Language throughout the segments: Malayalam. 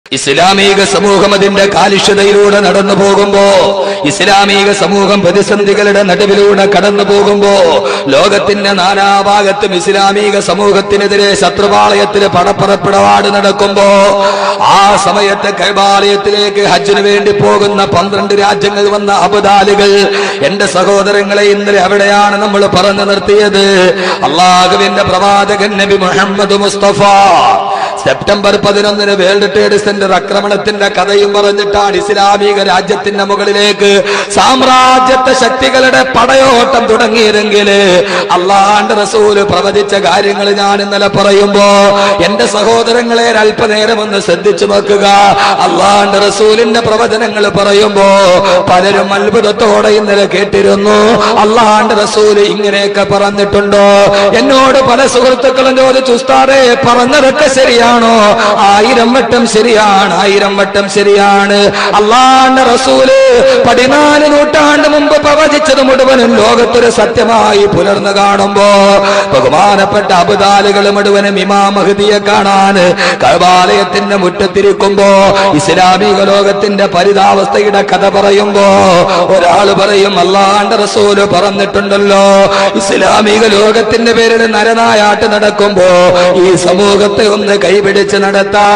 ഇസ്ലാമിക സമൂഹം അതിന്റെ കാലുഷ്യതയിലൂടെ നടന്നു പോകുമ്പോ ഇസ്ലാമിക സമൂഹം പ്രതിസന്ധികളുടെ നടുവിലൂടെ കടന്നു പോകുമ്പോ ലോകത്തിന്റെ നാനാഭാഗത്തും ഇസ്ലാമിക സമൂഹത്തിനെതിരെ ശത്രുപാളയത്തിന് പടപ്പുറപ്പിടപാട് നടക്കുമ്പോ ആ സമയത്ത് കൈബാലയത്തിലേക്ക് ഹജ്ജിന് വേണ്ടി പോകുന്ന പന്ത്രണ്ട് രാജ്യങ്ങൾ വന്ന അബദാലുകൾ എന്റെ സഹോദരങ്ങളെ ഇന്നലെ അവിടെയാണ് നമ്മൾ പറഞ്ഞു നിർത്തിയത് അള്ളാഹുവിന്റെ പ്രവാചകൻ നബി മുഹമ്മദ് മുസ്തഫ സെപ്റ്റംബർ പതിനൊന്നിന് വേൾഡ് ട്രേഡ് സെന്റർ ആക്രമണത്തിന്റെ കഥയും പറഞ്ഞിട്ടാണ് ഇസ്ലാമിക രാജ്യത്തിന്റെ മുകളിലേക്ക് സാമ്രാജ്യത്വ ശക്തികളുടെ പടയോട്ടം തുടങ്ങിയതെങ്കിൽ അള്ളാന്റെ റസൂല് പ്രവചിച്ച കാര്യങ്ങൾ ഞാൻ ഇന്നലെ പറയുമ്പോ എന്റെ സഹോദരങ്ങളെ അല്പനേരം ഒന്ന് ശ്രദ്ധിച്ചു നോക്കുക അള്ളാന്റെ റസൂലിന്റെ പ്രവചനങ്ങൾ പറയുമ്പോ പലരും അത്ഭുതത്തോടെ ഇന്നലെ കേട്ടിരുന്നു അള്ളാന്റെ റസൂല് ഇങ്ങനെയൊക്കെ പറഞ്ഞിട്ടുണ്ടോ എന്നോട് പല സുഹൃത്തുക്കളും ചോദിച്ചു ഉസ്താദേ പറഞ്ഞതൊക്കെ ശരിയാണോ ആയിരം വട്ടം ശരിയാണ് ആയിരം വട്ടം ശരിയാണ് അള്ളാന്റെ റസൂല് പതിനാല് നൂറ്റാണ്ട് മുമ്പ് പ്രവചിച്ചത് മുഴുവനും ലോകത്തൊരു സത്യമായി പുലർന്നു കാണുമ്പോ ബഹുമാനപ്പെട്ട അബുദാലുകൾ മുഴുവനും ഇമാം മഹദിയെ കാണാൻ കൈവാലയത്തിന്റെ മുറ്റത്തിരിക്കുമ്പോ ഇസ്ലാമിക ലോകത്തിന്റെ പരിതാവസ്ഥയുടെ കഥ പറയുമ്പോ ഒരാൾ പറയും അള്ളാന്റെ റസൂല് പറഞ്ഞിട്ടുണ്ടല്ലോ ഇസ്ലാമിക ലോകത്തിന്റെ പേരിൽ നരനായാട്ട് നടക്കുമ്പോ ഈ സമൂഹത്തെ ഒന്ന് കൈപിടിച്ച് നടത്താൻ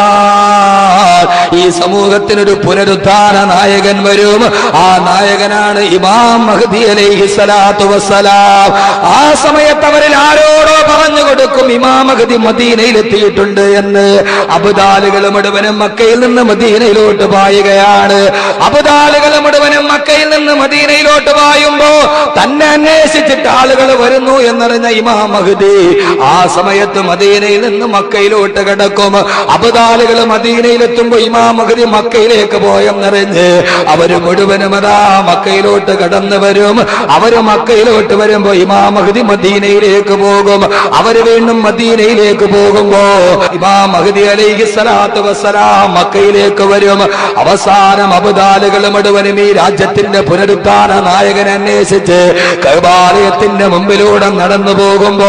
ഈ സമൂഹത്തിനൊരു പുനരുദ്ധാന നായകൻ വരും ആ നായകനാണ് ഇമാം മഹദി അലൈഹി സ്വലാത്തു വസ്സലാം ആ സമയത്ത് അവരിൽ ആരോടോ പറഞ്ഞു കൊടുക്കും ഇമാം മഹദി മദീനയിലെത്തിയിട്ടുണ്ട് എന്ന് അബുദാലുകൾ മുഴുവനും മക്കയിൽ നിന്ന് മദീനയിലോട്ട് പായുകയാണ് അബുദാലുകൾ മുഴുവനും മക്കയിൽ നിന്ന് മദീനയിലോട്ട് പായുമ്പോ തന്നെ അന്വേഷിച്ചിട്ട് ആളുകൾ വരുന്നു എന്നറിഞ്ഞ ഇമാം മഹദി ആ സമയത്ത് മദീനയിൽ നിന്ന് മക്കയിലോട്ട് കിടക്കും അബുദാലുകൾ മദീനയിലെത്തുമ്പോ ഇമാം മഹദി മക്കയിലേക്ക് പോയെന്നറിഞ്ഞ് അവര് മുഴുവനും അതാ മക്കയിലോട്ട് കടന്നു വരും അവര് മക്കയിലോട്ട് വരുമ്പോ ഇമാം മഹദി മദീനയിലേക്ക് പോകും അവര് വീണ്ടും മദീനയിലേക്ക് പോകുമ്പോ ഇമാം മഹദി അലൈഹി സ്വലാത്തു വസ്സലാം മക്കയിലേക്ക് വരും അവസാനം അബുദാലുകൾ മുഴുവനും ഈ രാജ്യത്തിന്റെ പുനരുദ്ധാന നായകനെ അന്വേഷിച്ച് കൈബാലയത്തിന്റെ മുമ്പിലൂടെ നടന്നു പോകുമ്പോ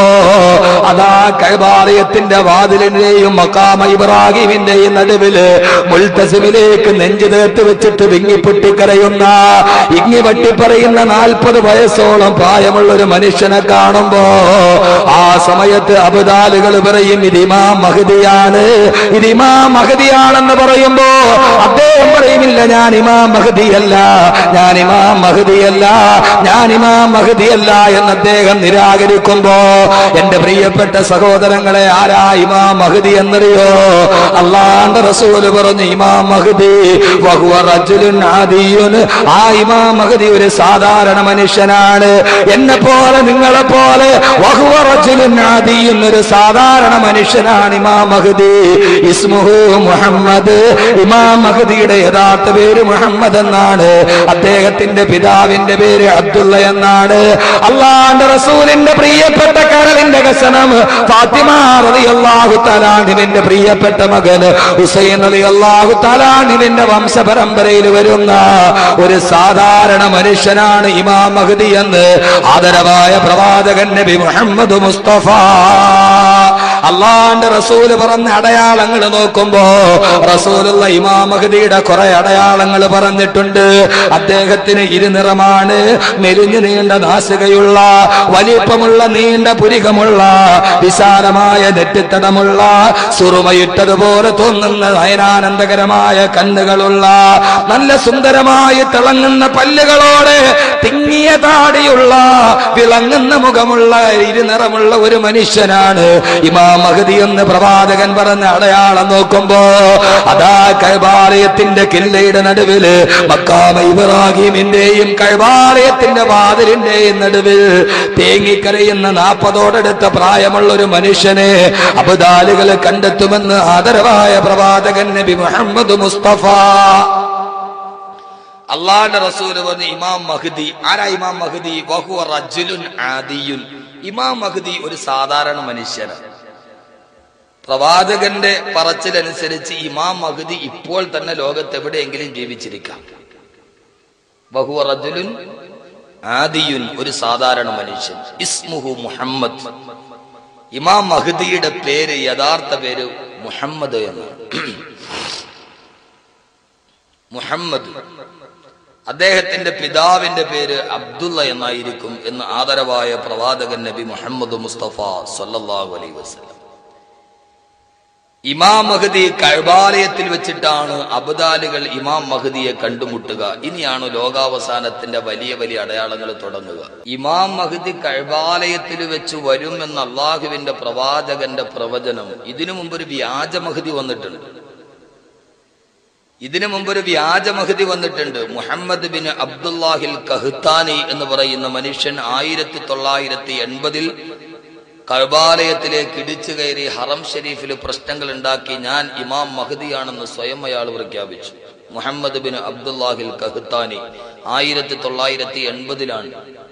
അതാ കൈബാലയത്തിന്റെ വാതിലിന്റെയും മക്കാമ ഇബ്രാഹിമിന്റെയും നടുവില് മുൽത്തസിമിലേക്ക് നെഞ്ചു തീർത്ത് വെച്ചിട്ട് വിങ്ങി പൊട്ടിക്കരയുന്ന ഇങ്ങി വട്ടി പറയുന്ന നാൽപ്പത് വയസ്സോളം പ്രായമുള്ള ഒരു മനുഷ്യനെ കാണുമ്പോ ആ സമയത്ത് അബുദാലുകൾ പറയും ഇത് ഇമാം മഹദിയാണ് ഇത് ഇമാം മഹദിയാണെന്ന് പറയുമ്പോ അദ്ദേഹം പറയുമില്ല ഞാൻ ഇമാം മഹദിയല്ല ഞാൻ ഇമാം മഹദിയല്ല ഞാൻ ഇമാം മഹദിയല്ല എന്ന് അദ്ദേഹം നിരാകരിക്കുമ്പോ എന്റെ പ്രിയപ്പെട്ട സഹോദരങ്ങളെ ആരാ ഇമാം മഹദി എന്നറിയോ അള്ളാന്റെ റസൂല് പറഞ്ഞു ഇമാം മഹദി വഹുവ റജുലുൻ ആദിയുൻ ആ ഇമാം മഹദി ഒരു സാധാരണ മനുഷ്യനാണ് എന്നെ പോലെ നിങ്ങളെ പോലെ വഹുവ റജുലുൻ ആദിയുൻ ഒരു സാധാരണ മനുഷ്യനാണ് ഇമാം മഹദി ഇസ്മുഹു മുഹമ്മദ് ഇമാം മഹദിയുടെ യഥാർത്ഥ പേര് മുഹമ്മദ് എന്നാണ് അദ്ദേഹത്തിന്റെ പിതാവിന്റെ പേര് അബ്ദുള്ള എന്നാണ് അള്ളാന്റെ റസൂലിന്റെ പ്രിയപ്പെട്ട കരളിന്റെ കസനം ഫാത്തിമ റളിയല്ലാഹു തലാനിന്റെ പ്രിയപ്പെട്ട മകന് ഹുസൈൻ റളിയല്ലാഹു തലാനിന്റെ വംശപരമ്പരയിൽ വരുന്ന ഒരു സാധാരണ മനുഷ്യനാണ് ഇമാം മഹദി എന്ന് ആദരവായ പ്രവാചകൻ നബി മുഹമ്മദ് മുസ്തഫ അള്ളാന്റെ റസൂല് പറഞ്ഞ അടയാളങ്ങൾ നോക്കുമ്പോ റസൂലുള്ള ഇമാം മഹദിയുടെ കുറെ അടയാളങ്ങൾ പറഞ്ഞിട്ടുണ്ട് അദ്ദേഹത്തിന് ഇരുനിറമാണ് മെലിഞ്ഞു നീണ്ട നാസികയുള്ള വലിപ്പമുള്ള നീണ്ട പുരികമുള്ള വിശാലമായ നെറ്റിത്തടമുള്ള സുറുമയിട്ടതുപോലെ തോന്നുന്ന നയനാനന്ദകരമായ കണ്ണുകളുള്ള നല്ല സുന്ദരമായി തിളങ്ങുന്ന പല്ലുകളോടെ തിങ്ങിയ താടിയുള്ള വിളങ്ങുന്ന മുഖമുള്ള ഇരുനിറമുള്ള ഒരു മനുഷ്യനാണ് ഇമാം മഹദി എന്ന് പ്രവാചകൻ പറഞ്ഞ അടയാളം നോക്കുമ്പോ അതാ കൈബാലയത്തിന്റെ കില്ലയുടെ നടുവില് മക്കാമ ഇബ്രാഹിമിന്റെയും കൈബാലയത്തിന്റെ വാതിലിന്റെയും നടുവിൽ തേങ്ങിക്കരയുന്ന നാപ്പതോടടുത്ത പ്രായമുള്ള ഒരു മനുഷ്യനെ അബുദാലുകൾ കണ്ടെത്തുമെന്ന് ആദരവായ പ്രവാചകൻ നബി മുഹമ്മദ് മുസ്തഫ അള്ളാന്റെ റസൂല് പറഞ്ഞു ഇമാം മഹദി ആരാ ഇമാം മഹദി വഹുവ റജുലുൻ ആദിയുൻ ഇമാം മഹദി ഒരു സാധാരണ മനുഷ്യനാണ് പ്രവാചകന്റെ പറച്ചിലനുസരിച്ച് ഇമാം മഹദി ഇപ്പോൾ തന്നെ ലോകത്ത് എവിടെയെങ്കിലും ജീവിച്ചിരിക്കാം ബഹുവ റജുലുൻ ആദിയുൻ ഒരു സാധാരണ മനുഷ്യൻ ഇസ്മുഹു മുഹമ്മദ് ഇമാം മഹദിയുടെ പേര് യഥാർത്ഥ പേര് മുഹമ്മദ് എന്നാണ് മുഹമ്മദ് അദ്ദേഹത്തിന്റെ പിതാവിന്റെ പേര് അബ്ദുള്ള എന്നായിരിക്കും എന്ന് ആദരവായ പ്രവാചകൻ നബി മുഹമ്മദ് മുസ്തഫ സല്ലല്ലാഹു അലൈഹി വസല്ലം ഇമാം മഹദി കഴബാലയത്തിൽ വെച്ചിട്ടാണ് അബദാലുകൾ ഇമാം മഹദിയെ കണ്ടുമുട്ടുക ഇനിയാണ് ലോകാവസാനത്തിന്റെ വലിയ വലിയ അടയാളങ്ങൾ തുടങ്ങുക ഇമാം മഹദി കഴബാലയത്തിൽ വെച്ച് വരും എന്ന അള്ളാഹുവിന്റെ പ്രവാചകന്റെ പ്രവചനം ഇതിനു മുമ്പ് ഒരു വ്യാജ മഹദി വന്നിട്ടുണ്ട് ഇതിനു മുമ്പ് ഒരു വ്യാജ മഹദി വന്നിട്ടുണ്ട് മുഹമ്മദ് ബിൻ അബ്ദുല്ലാഹിൽ കഹ്താനി എന്ന് പറയുന്ന മനുഷ്യൻ ആയിരത്തി തൊള്ളായിരത്തി എൺപതിൽ കഴബാലയത്തിലേക്ക് ഇടിച്ചു കയറി ഹറം ഷരീഫിൽ പ്രശ്നങ്ങൾ ഉണ്ടാക്കി ഞാൻ ഇമാം മഹദിയാണെന്ന് സ്വയം അയാൾ പ്രഖ്യാപിച്ചു മുഹമ്മദ് ബിൻ അബ്ദുല്ലാഹിൽ കഹ്താനി ആയിരത്തി തൊള്ളായിരത്തി എൺപതിലാണ്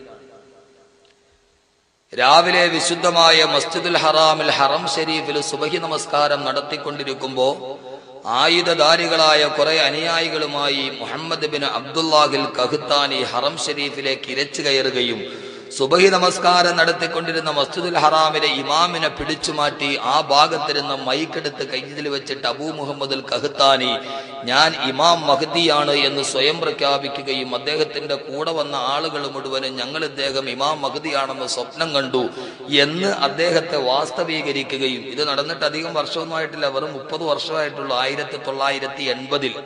രാവിലെ വിശുദ്ധമായ മസ്ജിദുൽ ഹറാമിൽ ഹറം ഷരീഫിൽ സുബഹി നമസ്കാരം നടത്തിക്കൊണ്ടിരിക്കുമ്പോ ആയുധധാരികളായ കുറെ അനുയായികളുമായി മുഹമ്മദ് ബിൻ അബ്ദുല്ലാഹിൽ കഹ്താനി ഹറം ഷരീഫിലേക്ക് ഇരച്ചു കയറുകയും സുബഹി നമസ്കാരം നടത്തിക്കൊണ്ടിരുന്ന മസ്ജിദുൽ ഹറാമിലെ ഇമാമിനെ പിടിച്ചു മാറ്റി ആ ഭാഗത്തിരുന്ന മൈക്കെടുത്ത് കയ്യിൽ വെച്ചിട്ട് അബൂ മുഹമ്മദുൽ കഹ്താനി ഞാൻ ഇമാം മഹദിയാണ് എന്ന് സ്വയം പ്രഖ്യാപിക്കുകയും അദ്ദേഹത്തിന്റെ കൂടെ വന്ന ആളുകൾ മുഴുവനും ഞങ്ങൾ ഇദ്ദേഹം ഇമാം മഹദിയാണെന്ന് സ്വപ്നം കണ്ടു എന്ന് അദ്ദേഹത്തെ വാസ്തവീകരിക്കുകയും ഇത് നടന്നിട്ട് അധികം വർഷമൊന്നുമായിട്ടില്ല വെറും മുപ്പത് വർഷമായിട്ടുള്ളൂ ആയിരത്തി തൊള്ളായിരത്തി എൺപതിൽ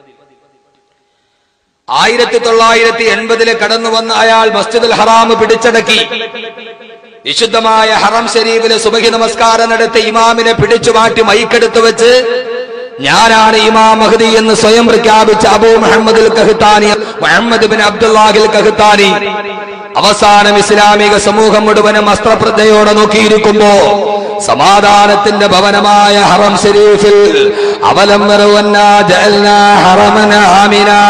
ആയിരത്തി തൊള്ളായിരത്തി എൺപതില് കടന്നു വന്ന അയാൾ മസ്ജിദുൽ ഹറാം പിടിച്ചടക്കി വിശുദ്ധമായ ഹറം ഷരീഫിലെ സുബഹി നമസ്കാരം നടത്തി ഇമാമിനെ പിടിച്ചു മാറ്റി മൈക്കെടുത്ത് വെച്ച് ഞാനാണ് ഇമാം മഹദി എന്ന് സ്വയം പ്രഖ്യാപിച്ച Abu Muhammad Qahtani Muhammad bin അബ്ദുല്ലാഹിൽ കഹ്താനി അവസാനം ഇസ്ലാമിക സമൂഹം മുഴുവനും അസ്ത്രപ്രജ്ഞയോടെ നോക്കിയിരിക്കുമ്പോ സമാധാനത്തിന്റെ ഭവനമായ ഹറം ഷരീഫിൽ അവലം വറുവന്നാ ജഅൽനാ ഹറമന ആമിനാ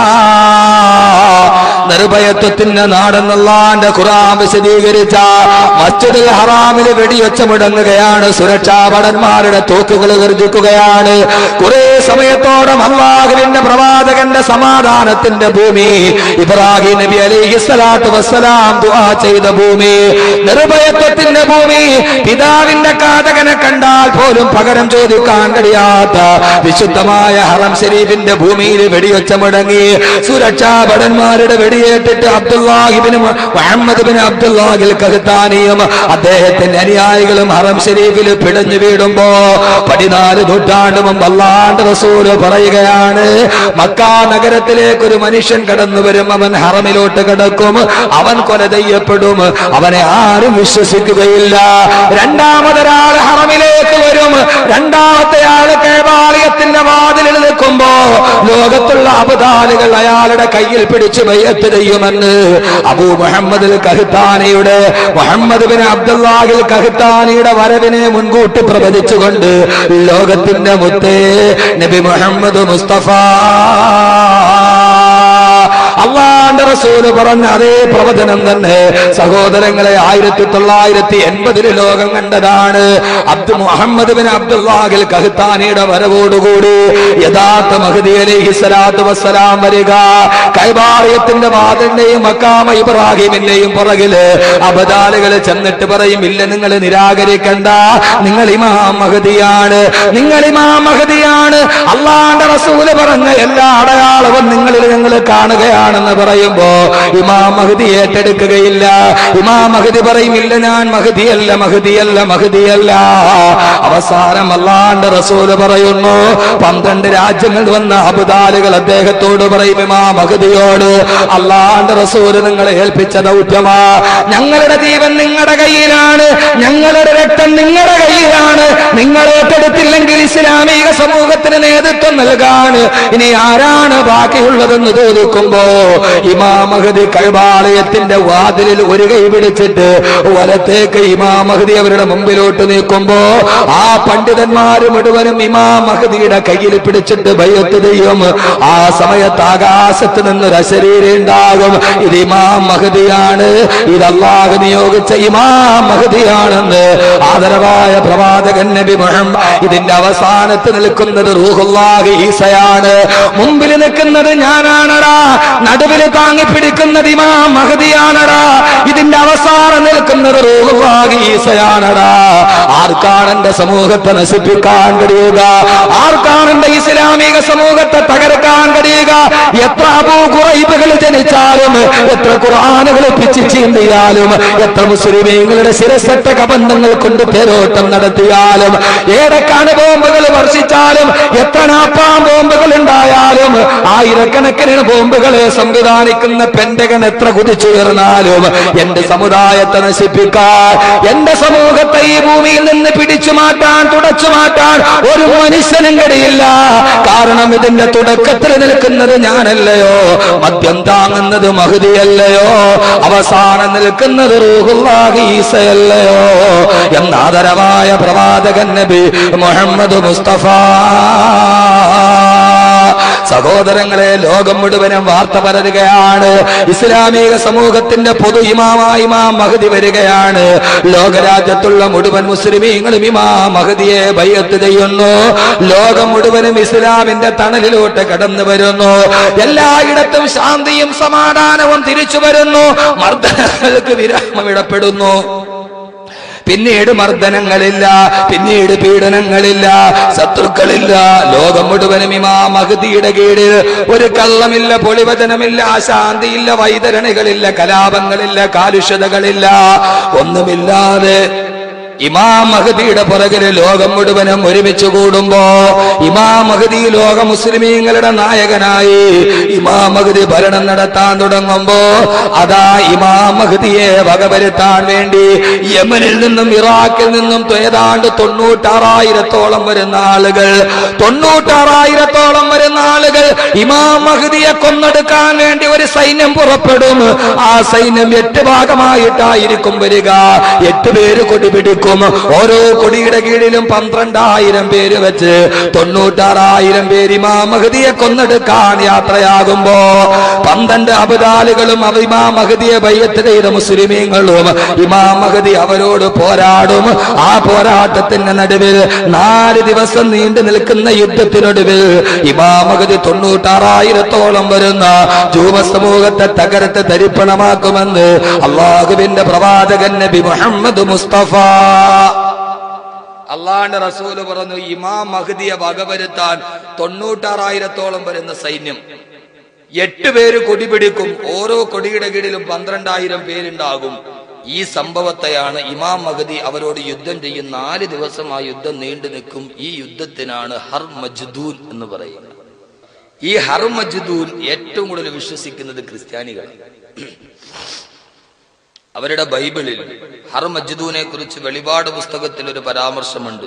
നിർഭയത്വത്തിന്റെ നാടെന്നല്ലാന്റെ ഖുറാൻ വിശദീകരിച്ച മസ്ജിദുൽ ഹറാമിൽ വെടിവെച്ച മുടങ്ങുകയാണ് സുരക്ഷാ ഭടന്മാരുടെ തോക്കുകൾ ഗർജിക്കുകയാണ് കുറെ സമയത്തോളം അള്ളാഹുവിന്റെ പ്രവാചകന്റെ സമാധാനത്തിന്റെ ഭൂമി ഇബ്രാഹിം നബി അലൈഹി സ്വലാത്തു വസ്സലാം ദുആ ചെയ്ത ഭൂമി നിർഭയത്വത്തിന്റെ ഭൂമി പിതാവിന്റെ കാതകനെ കണ്ടാൽ പോലും പകരം ചോദിക്കാൻ കഴിയാത്ത വിശുദ്ധമായ ഹറം ഷരീഫിന്റെ ഭൂമിയിൽ വെടിവെച്ച മുടങ്ങി സുരക്ഷാ ഭടന്മാരുടെ വെടിയേറ്റിട്ട് അബ്ദുല്ലാഹിബിന് മുഹമ്മദ് ബിൻ അബ്ദുല്ലാഹിൽ കഹത്താനിയും അദ്ദേഹത്തിന്റെ അനുയായികളും ഹറം ഷരീഫിൽ പിടഞ്ഞു വീടുമ്പോ പതിനാല് നൂറ്റാണ്ട് മുമ്പ് അല്ലാണ്ട് റസൂല് പറയുകയാണ് മക്കാ നഗരത്തിലേക്ക് ഒരു മനുഷ്യൻ കടന്നു വരും അവൻ ഹറമിലോട്ട് കിടക്കും അവൻ കൊല ചെയ്യപ്പെടും അവനെ ആരും വിശ്വസിക്കുകയില്ല രണ്ടാമതൊരാൾ ഹറമിലേക്ക് വരും രണ്ടാമത്തെ ആള് കേവാലയത്തിന്റെ വാതിലിൽ നിൽക്കുമ്പോ ലോകത്തുള്ള അബദാലുകൾ അയാളുടെ കയ്യിൽ പിടിച്ചു ബയ്യത്ത് ചെയ്യുമെന്ന് അബൂ മുഹമ്മദ് കഹ്താനിയുടെ മുഹമ്മദ് ബിൻ അബ്ദുല്ലാഹിൽ കഹ്താനിയുടെ വരവിനെ മുൻകൂട്ടി പ്രവചിച്ചുകൊണ്ട് ലോകത്തിന്റെ മുത്തേ നബി മുഹമ്മദ് മുസ്തഫ അള്ളാന്റെ റസൂല് പറഞ്ഞ അതേ പ്രവചനം തന്നെ സഹോദരങ്ങളെ ആയിരത്തി തൊള്ളായിരത്തി എൺപതിൽ ലോകം കണ്ടതാണ് അബ്ദു മുഹമ്മദ് ബിൻ അബ്ദുല്ലാഹിൽ കഹ്താനിയുടെ വരവോടുകൂടി യഥാർത്ഥ മഹദി അലൈഹി സ്വലാത്തു വസ്സലാം വരിക കൈബാറിയത്തിന്റെ വാതിന്റെയും മക്കാമ ഇബ്രാഹിമിന്റെയും പുറകില് അബദാലുകൾ ചെന്നിട്ട് പറയും ഇല്ല നിങ്ങൾ നിരാകരിക്കണ്ട നിങ്ങൾ ഇമാം മഹദിയാണ് നിങ്ങൾ ഇമാം മഹദിയാണ് അള്ളാന്റെ റസൂല് പറഞ്ഞ എല്ലാ അടയാളവും നിങ്ങളിൽ ഞങ്ങൾ കാണുകയാണെന്ന് പറയുമ്പോ ഇമാം മഹദി ഏറ്റെടുക്കുകയില്ല ഇമാം മഹദി പറയും ഇല്ല ഞാൻ മഹദിയല്ല മഹദിയല്ല മഹദിയല്ല അവസാനം അള്ളാന്റെ റസൂല് പറയുന്നു പന്ത്രണ്ട് രാജ്യങ്ങൾ വന്ന അബുദാലുകൾ അദ്ദേഹത്തോട് പറയും ഇമാം മഹദിയോട് അള്ളാന്റെ റസൂല് നിങ്ങളെ ഏൽപ്പിച്ച ദൗത്യമാ ഞങ്ങളുടെ ജീവൻ നിങ്ങളുടെ കയ്യിലാണ് ഞങ്ങളുടെ രക്തം നിങ്ങളുടെ കയ്യിലാണ് നിങ്ങൾ ഏറ്റെടുത്തില്ലെങ്കിൽ ഇസ്ലാമിക സമൂഹത്തിന് നേതൃത്വം നൽകാൻ ഇനി ആരാണ് ബാക്കിയുള്ളതെന്ന് ചോദിക്കുമ്പോ ഇമാമഹദി കൈവാളയത്തിന്റെ വാതിലിൽ ഒരു കൈ പിടിച്ചിട്ട് വലത്തേക്ക് ഇമാമഹദി അവരുടെ മുമ്പിലോട്ട് നീക്കുമ്പോ ആ പണ്ഡിതന്മാര് മുഴുവനും ഇമാമഹദിയുടെ കയ്യിൽ പിടിച്ചിട്ട് ഭയത്ത് ചെയ്യും ആ സമയത്ത് ആകാശത്ത് നിന്നൊരു അശരീരം ഉണ്ടാകും ഇത് ഇമാം മഹദിയാണ് ഇത് അള്ളാഹ് നിയോഗിച്ച ഇമാം മഹദിയാണെന്ന് ആദരവായ പ്രവാചകൻ നബി മുഹമ്മദ് ഇതിന്റെ അവസാനത്ത് നിൽക്കുന്നത് റൂഹുല്ലാഹി ഈസയാണ് മുമ്പിൽ നിൽക്കുന്നത് ഞാനാണടാ നടുവിൽ താങ്ങി പിടിക്കുന്നത് ഇമാം മഹദിയാണടാ ഇതിന്റെ അവസാനം നിൽക്കുന്നത് റൂഹുല്ലാഹി ഈസയാണടാ ആർക്കാണ് എന്റെ സമൂഹത്തെ നശിപ്പിക്കാൻ കഴിയുക ആർക്കാണ് എന്റെ ഇസ്ലാമിക സമൂഹത്തെ തകർക്കാൻ കഴിയുക എത്ര അബൂ ഖുറൈബകൾ ജനിച്ചാലും എത്ര ഖുർആനുകൾ പിച്ച് ചീന്തിയാലും എത്ര മുസ്ലിമീങ്ങളുടെ ശിരസറ്റ കബന്ധങ്ങൾ കൊണ്ട് പേരോട്ടം നടത്തിയാലും ഏടക്കാണ് ബോംബുകൾ വർഷിച്ചാലും എത്ര നാപ്പാം ബോംബുകൾ ഉണ്ടായാലും ആയിരക്കണക്കിന് ബോംബുകളെ സംവിധാനിക്കുന്ന പെൻഡകൻ എത്ര കുതിച്ചുയർന്നാലും എന്റെ സമുദായത്തെ നശിപ്പിക്കാൻ എന്റെ സമൂഹത്തെ ഈ ഭൂമിയിൽ നിന്ന് പിടിച്ചു മാറ്റാൻ തുടച്ചു മാറ്റാൻ ഒരു മനുഷ്യനും കഴിയില്ല കാരണം ഇതിന്റെ തുടക്കത്തിൽ നിൽക്കുന്നത് ഞാനല്ലയോ മദ്യം താങ്ങുന്നത് മഹതിയല്ലയോ അവസാനം നിൽക്കുന്നത് റൂഹുല്ലാഹി ഈസയല്ലയോ എന്നാദരവായ പ്രവാചകൻ നബി മുഹമ്മദ് മുസ്തഫ സഹോദരങ്ങളെ ലോകം മുഴുവനും വാർത്ത പരരുകയാണ് ഇസ്ലാമിക സമൂഹത്തിന്റെ പൊതു ഇമാമായി ഇമാം മഹദി വരികയാണ് ലോകരാജ്യത്തുള്ള മുഴുവൻ മുസ്ലിമീങ്ങളും ഇമാം മഹദിയെ ബയ്യത്ത് ചെയ്യുന്നു ലോകം മുഴുവനും ഇസ്ലാമിന്റെ തണലിലോട്ട് കടന്നു വരുന്നു എല്ലായിടത്തും ശാന്തിയും സമാധാനവും തിരിച്ചു വരുന്നു മർദ്ദനങ്ങൾക്ക് വിരാമമിടപ്പെടുന്നു പിന്നീട് മർദ്ദനങ്ങളില്ല പിന്നീട് പീഡനങ്ങളില്ല ശത്രുക്കളില്ല ലോകം മുഴുവനും ഇമാ മഹദിയുടെ കീഴിൽ ഒരു കള്ളമില്ല പൊളിവചനമില്ല അശാന്തിയില്ല വൈതരണികളില്ല കലാപങ്ങളില്ല കാലുഷ്യതകളില്ല ഒന്നുമില്ലാതെ ഇമാം മഹദിയുടെ പുറകില് ലോകം മുഴുവനും ഒരുമിച്ച് കൂടുമ്പോ ഇമാം മഹദി ലോക മുസ്ലിമീങ്ങളുടെ നായകനായി ഇമാം മഹദി ഭരണം നടത്താൻ തുടങ്ങുമ്പോ അതാ ഇമാം മഹദിയെ വകവരുത്താൻ വേണ്ടി യമനിൽ നിന്നും ഇറാഖിൽ നിന്നും ഏതാണ്ട് തൊണ്ണൂറ്റാറായിരത്തോളം വരുന്ന ആളുകൾ തൊണ്ണൂറ്റാറായിരത്തോളം വരുന്ന ആളുകൾ ഇമാം മഹദിയെ കൊന്നെടുക്കാൻ വേണ്ടി ഒരു സൈന്യം പുറപ്പെടും ആ സൈന്യം എട്ട് ഭാഗമായിട്ടായിരിക്കും വരിക എട്ട് പേര് കൊടി പിടിക്കും ഓരോ കൊടിയുടെ കീഴിലും പന്ത്രണ്ടായിരം പേര് വെച്ച് തൊണ്ണൂറ്റാറായിരം പേര് ഇമാം മഹദിയെ കൊന്നെടുക്കാൻ യാത്രയാകുമ്പോ പന്ത്രണ്ട് അബദാലുകളും ഇമാം മഹദിയെ ബയ്യത്ത് ചെയ്ത മുസ്ലിമീങ്ങളും ഇമാം മഹദി അവരോട് പോരാടും ആ പോരാട്ടത്തിന്റെ നടുവിൽ നാല് ദിവസം നീണ്ടു നിൽക്കുന്ന യുദ്ധത്തിനൊടുവിൽ ഇമാം മഹദി തൊണ്ണൂറ്റാറായിരത്തോളം വരുന്ന ജൂമ സമൂഹത്തെ തകരത്തെ തരിപ്പണമാക്കുമെന്ന് അള്ളാഹുവിന്റെ പ്രവാചകൻ നബി മുഹമ്മദ് മുസ്തഫ അള്ളാന്റെ റസൂല് പറഞ്ഞു ഇമാം മഹദിയെ വകവരുത്താൻ തൊണ്ണൂറ്റാറായിരത്തോളം വരുന്ന സൈന്യം എട്ട് പേര് കൊടി പിടിക്കും ഓരോ കൊടിയുടെ കീഴിലും പന്ത്രണ്ടായിരം പേരുണ്ടാകും ഈ സംഭവത്തെയാണ് ഇമാം മഹദി അവരോട് യുദ്ധം ചെയ്യും നാല് ദിവസം ആ യുദ്ധം നീണ്ടു നിൽക്കും ഈ യുദ്ധത്തിനാണ് ഹർ മജ്ദൂൻ എന്ന് പറയുന്നത് ഈ ഹർ മജ്ദൂൻ ഏറ്റവും കൂടുതൽ വിശ്വസിക്കുന്നത് ക്രിസ്ത്യാനികളാണ് അവരുടെ ബൈബിളിൽ ഹർ മജ്ദൂനെ കുറിച്ച് വെളിപാട് പുസ്തകത്തിൽ ഒരു പരാമർശമുണ്ട്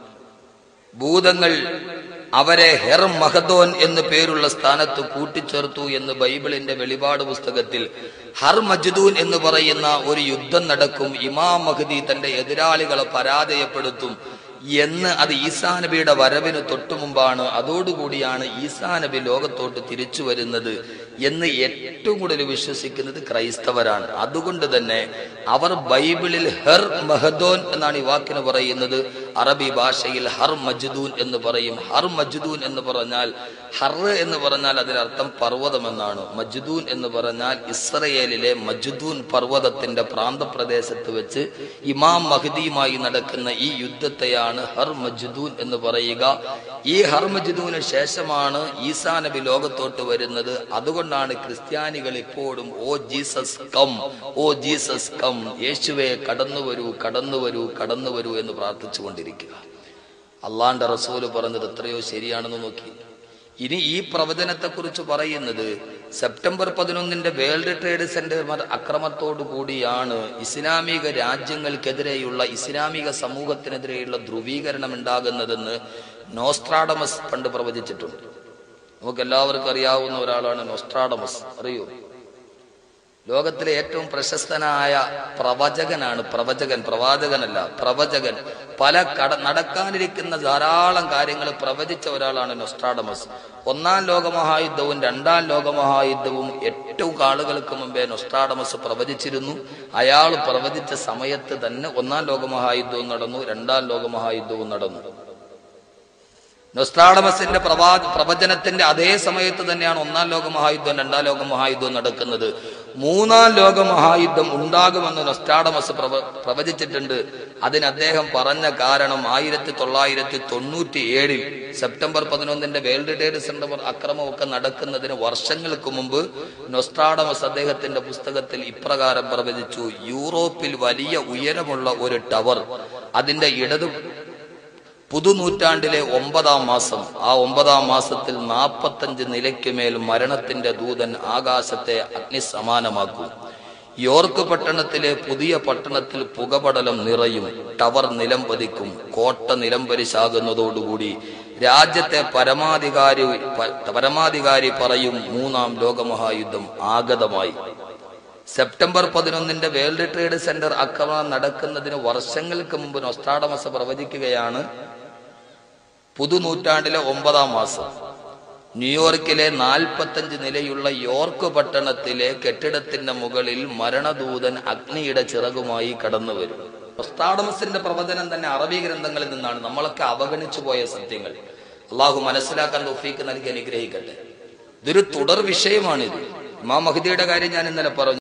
ഭൂതങ്ങൾ അവരെ ഹെർ മഹദോൻ എന്ന് പേരുള്ള സ്ഥാനത്ത് കൂട്ടിച്ചേർത്തു എന്ന് ബൈബിളിന്റെ വെളിപാട് പുസ്തകത്തിൽ ഹർ മജ്ദൂൻ എന്ന് പറയുന്ന ഒരു യുദ്ധം നടക്കും ഇമാം മഹദി തന്റെ എതിരാളികളെ പരാജയപ്പെടുത്തും എന്ന് അത് ഈസാ നബിയുടെ വരവിന് തൊട്ടു മുമ്പാണ് അതോടുകൂടിയാണ് ഈസാ നബി ലോകത്തോട്ട് തിരിച്ചു വരുന്നത് എന്ന് ഏറ്റവും കൂടുതൽ വിശ്വസിക്കുന്നത് ക്രൈസ്തവരാണ് അതുകൊണ്ട് തന്നെ അവർ ബൈബിളിൽ ഹെർ മഹദോൻ എന്നാണ് ഈ വാക്കിന് പറയുന്നത് അറബി ഭാഷയിൽ ഹർ മജ്ദൂൻ എന്ന് പറയും ഹർ മജ്ദൂൻ എന്ന് പറഞ്ഞാൽ ഹർ എന്ന് പറഞ്ഞാൽ അതിനർത്ഥം പർവ്വതം എന്നാണ് മജ്ദൂൻ എന്ന് പറഞ്ഞാൽ ഇസ്രയേലിലെ മജ്ദൂൻ പർവ്വതത്തിന്റെ പ്രാന്തപ്രദേശത്ത് വെച്ച് ഇമാം മഹദിയുമായി നടക്കുന്ന ഈ യുദ്ധത്തെയാണ് ഹർ മജ്ദൂൻ എന്ന് പറയുക ഈ ഹർ മജ്ദൂന് ശേഷമാണ് ഈസാ നബി ലോകത്തോട്ട് വരുന്നത് അതുകൊണ്ടാണ് ക്രിസ്ത്യാനികൾ ഇപ്പോഴും oh Jesus come oh Jesus come യേശുവെ കടന്നു വരൂ കടന്നു വരൂ കടന്നു വരൂ എന്ന് പ്രാർത്ഥിച്ചുകൊണ്ടിരിക്കുക അള്ളാന്റെ റസൂല് പറഞ്ഞത് എത്രയോ ശരിയാണെന്ന് നോക്കി ഇനി ഈ പ്രവചനത്തെക്കുറിച്ച് പറയുന്നത് സെപ്റ്റംബർ പതിനൊന്നിന്റെ വേൾഡ് ട്രേഡ് സെന്റർ അക്രമത്തോടു കൂടിയാണ് ഇസ്ലാമിക രാജ്യങ്ങൾക്കെതിരെയുള്ള ഇസ്ലാമിക സമൂഹത്തിനെതിരെയുള്ള ധ്രുവീകരണം ഉണ്ടാകുന്നതെന്ന് നോസ്ട്രാഡമസ് പണ്ട് പ്രവചിച്ചിട്ടുണ്ട് നമുക്ക് എല്ലാവർക്കും അറിയാവുന്ന ഒരാളാണ് നോസ്ട്രാഡമസ് അറിയൂ ലോകത്തിലെ ഏറ്റവും പ്രശസ്തനായ പ്രവചകനാണ് പ്രവചകൻ പ്രവാചകനല്ല പ്രവചകൻ പല കട നടക്കാനിരിക്കുന്ന ധാരാളം കാര്യങ്ങൾ പ്രവചിച്ച ഒരാളാണ് നൊസ്ട്രാഡമസ് ഒന്നാം ലോകമഹായുദ്ധവും രണ്ടാം ലോകമഹായുദ്ധവും ഏറ്റവും ആളുകൾക്ക് മുമ്പേ നൊസ്ട്രാഡമസ് പ്രവചിച്ചിരുന്നു അയാൾ പ്രവചിച്ച സമയത്ത് തന്നെ ഒന്നാം ലോകമഹായുദ്ധവും നടന്നു രണ്ടാം ലോകമഹായുദ്ധവും നടന്നു നൊസ്ട്രാഡമസിന്റെ പ്രവാ പ്രവചനത്തിന്റെ അതേ സമയത്ത് തന്നെയാണ് ഒന്നാം ലോക മഹായുദ്ധവും രണ്ടാം ലോക മഹായുദ്ധവും നടക്കുന്നത് മൂന്നാം ലോക മഹായുദ്ധം ഉണ്ടാകുമെന്ന് നൊസ്റ്റാഡമസ് പ്രവ പ്രവചിച്ചിട്ടുണ്ട് അതിന് അദ്ദേഹം പറഞ്ഞ കാരണം ആയിരത്തി തൊള്ളായിരത്തി തൊണ്ണൂറ്റി ഏഴിൽ സെപ്റ്റംബർ പതിനൊന്നിന്റെ വേൾഡ് ട്രേഡ് സെന്റർ അക്രമമൊക്കെ നടക്കുന്നതിന് വർഷങ്ങൾക്ക് മുമ്പ് നൊസ്റ്റാഡമസ് അദ്ദേഹത്തിന്റെ പുസ്തകത്തിൽ ഇപ്രകാരം പ്രവചിച്ചു യൂറോപ്പിൽ വലിയ ഉയരമുള്ള ഒരു ടവർ അതിന്റെ ഇടതു പുതുനൂറ്റാണ്ടിലെ ഒമ്പതാം മാസം ആ ഒമ്പതാം മാസത്തിൽ നാൽപ്പത്തഞ്ച് നിലയ്ക്കുമേൽ മരണത്തിന്റെ ദൂതൻ ആകാശത്തെ അഗ്നിസമാനമാക്കും യോർക്ക് പട്ടണത്തിലെ പുതിയ പട്ടണത്തിൽ പുകപടലം നിറയും ടവർ നിലംപതിക്കും കോട്ട നിലംപരിശാകുന്നതോടുകൂടി രാജ്യത്തെ പരമാധികാരി പ- പരമാധികാരി പറയും മൂന്നാം ലോകമഹായുദ്ധം ആഗതമായി സെപ്റ്റംബർ പതിനൊന്നിന്റെ വേൾഡ് ട്രേഡ് സെന്റർ ആക്രമണം നടക്കുന്നതിന് വർഷങ്ങൾക്ക് മുമ്പ് നൊസ്റ്റാഡമസ് പ്രവചിക്കുകയാണ് പുതുനൂറ്റാണ്ടിലെ ഒമ്പതാം മാസം ന്യൂയോർക്കിലെ നാൽപ്പത്തഞ്ച് നിലയുള്ള യോർക്ക് പട്ടണത്തിലെ കെട്ടിടത്തിന്റെ മുകളിൽ മരണദൂതൻ അഗ്നിയുടെ ചിറകുമായി കടന്നു വരും നൊസ്റ്റാഡമസിന്റെ പ്രവചനം തന്നെ അറബി ഗ്രന്ഥങ്ങളിൽ നിന്നാണ് നമ്മളൊക്കെ അവഗണിച്ചു പോയ സത്യങ്ങൾ അള്ളാഹു മനസ്സിലാക്കാൻ തൊഫീക്ക് നൽകി അനുഗ്രഹിക്കട്ടെ ഇതൊരു തുടർ വിഷയമാണിത് ഇമാം മഹദിയുടെ കാര്യം ഞാൻ ഇന്നലെ പറഞ്ഞു